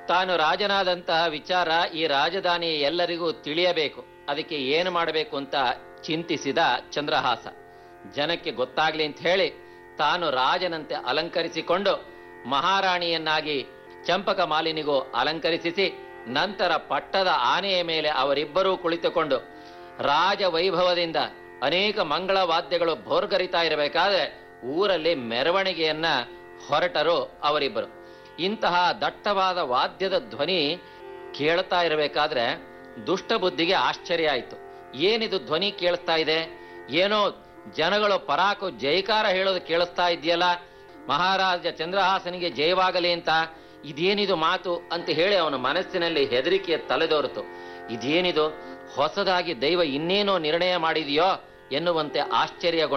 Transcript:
ತಾನು ರಾಜನಾದಂತಹ ವಿಚಾರ ಈ ರಾಜಧಾನಿ ಎಲ್ಲರಿಗೂ ತಿಳಿಯಬೇಕು ಅದಕ್ಕೆ ಏನು ಮಾಡಬೇಕು ಅಂತ ಚಿಂತಿಸಿದ ಚಂದ್ರಹಾಸ ಜನಕ್ಕೆ ಗೊತ್ತಾಗ್ಲಿ ಅಂತ ಹೇಳಿ ತಾನು ರಾಜನಂತೆ ಅಲಂಕರಿಸಿಕೊಂಡು ಮಹಾರಾಣಿಯನ್ನಾಗಿ ಚಂಪಕ ಮಾಲಿನಿಗೂ ಅಲಂಕರಿಸಿಸಿ ನಂತರ ಪಟ್ಟದ ಆನೆಯ ಮೇಲೆ ಅವರಿಬ್ಬರೂ ಕುಳಿತುಕೊಂಡು ರಾಜ ವೈಭವದಿಂದ ಅನೇಕ ಮಂಗಳ ವಾದ್ಯಗಳು ಭೋರ್ಗರಿತಾ ಇರಬೇಕಾದ್ರೆ ಊರಲ್ಲಿ ಮೆರವಣಿಗೆಯನ್ನ ಹೊರಟರು ಅವರಿಬ್ಬರು ಇಂತಹ ದಟ್ಟವಾದ ವಾದ್ಯದ ಧ್ವನಿ ಕೇಳ್ತಾ ಇರಬೇಕಾದ್ರೆ ದುಷ್ಟ ಬುದ್ಧಿಗೆ ಆಶ್ಚರ್ಯ ಆಯಿತು ಏನಿದು ಧ್ವನಿ ಕೇಳಿಸ್ತಾ ಇದೆ ಏನೋ ಜನಗಳು ಪರಾಕು ಜೈಕಾರ ಹೇಳೋದು ಕೇಳಿಸ್ತಾ ಇದೆಯಲ್ಲ ಮಹಾರಾಜ ಚಂದ್ರಹಾಸನಿಗೆ ಜಯವಾಗಲಿ ಅಂತ ಇದೇನಿದು ಮಾತು ಅಂತ ಹೇಳಿ ಅವನ ಮನಸ್ಸಿನಲ್ಲಿ ಹೆದರಿಕೆಯ ತಲೆದೋರಿತು ಇದೇನಿದು ಹೊಸದಾಗಿ ದೈವ ಇನ್ನೇನೋ ನಿರ್ಣಯ ಮಾಡಿದೆಯೋ ಎನ್ನುವಂತೆ ಆಶ್ಚರ್ಯಗೊಂಡ